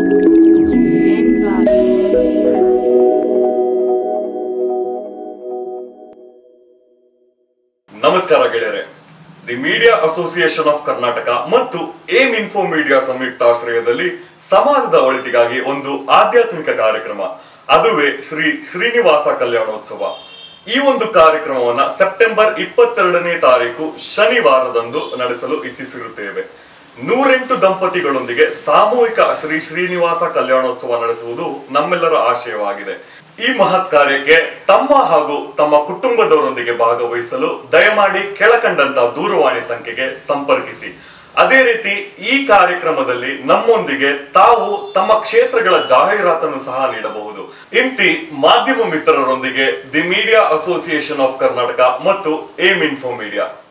ನಮಸ್ಕಾರ ಗೆಳೆಯರೆ the media association of Karnataka ಮತ್ತು ಏಮ್ ಇನ್ಫೋ ಮೀಡಿಯಾ ಸಂಯುಕ್ತಾಶ್ರಯದಲ್ಲಿ ಸಮಾಜದ ಒಳಿತಿಗಾಗಿ ಒಂದು ಆಧ್ಯಾತ್ಮಿಕ ಕಾರ್ಯಕ್ರಮ ಅದುವೇ ಶ್ರೀ ಶ್ರೀನಿವಾಸ ಕಲ್ಯಾಣೋತ್ಸವ ಈ ಒಂದು ಕಾರ್ಯಕ್ರಮವನ್ನ ಸೆಪ್ಟೆಂಬರ್ ಇಪ್ಪತ್ತೆರಡನೇ ತಾರೀಕು ಶನಿವಾರದಂದು ನಡೆಸಲು ಇಚ್ಛಿಸಿರುತ್ತೇವೆ ನೂರೆಂಟು ದಂಪತಿಗಳೊಂದಿಗೆ ಸಾಮೂಹಿಕ ಶ್ರೀ ಶ್ರೀನಿವಾಸ ಕಲ್ಯಾಣೋತ್ಸವ ನಡೆಸುವುದು ನಮ್ಮೆಲ್ಲರ ಆಶಯವಾಗಿದೆ ಈ ಮಹತ್ ಕಾರ್ಯಕ್ಕೆ ತಮ್ಮ ಹಾಗೂ ತಮ್ಮ ಕುಟುಂಬದವರೊಂದಿಗೆ ಭಾಗವಹಿಸಲು ದಯಮಾಡಿ ಕೆಳಕಂಡಂತ ದೂರವಾಣಿ ಸಂಖ್ಯೆಗೆ ಸಂಪರ್ಕಿಸಿ ಅದೇ ರೀತಿ ಈ ಕಾರ್ಯಕ್ರಮದಲ್ಲಿ ನಮ್ಮೊಂದಿಗೆ ತಾವು ತಮ್ಮ ಕ್ಷೇತ್ರಗಳ ಜಾಹೀರಾತನ್ನು ಸಹ ನೀಡಬಹುದು ಇಂತಿ ಮಾಧ್ಯಮ ಮಿತ್ರರೊಂದಿಗೆ the media association of Karnataka ಮತ್ತು ಏಮ್ ಇನ್ಫೋ ಮೀಡಿಯಾ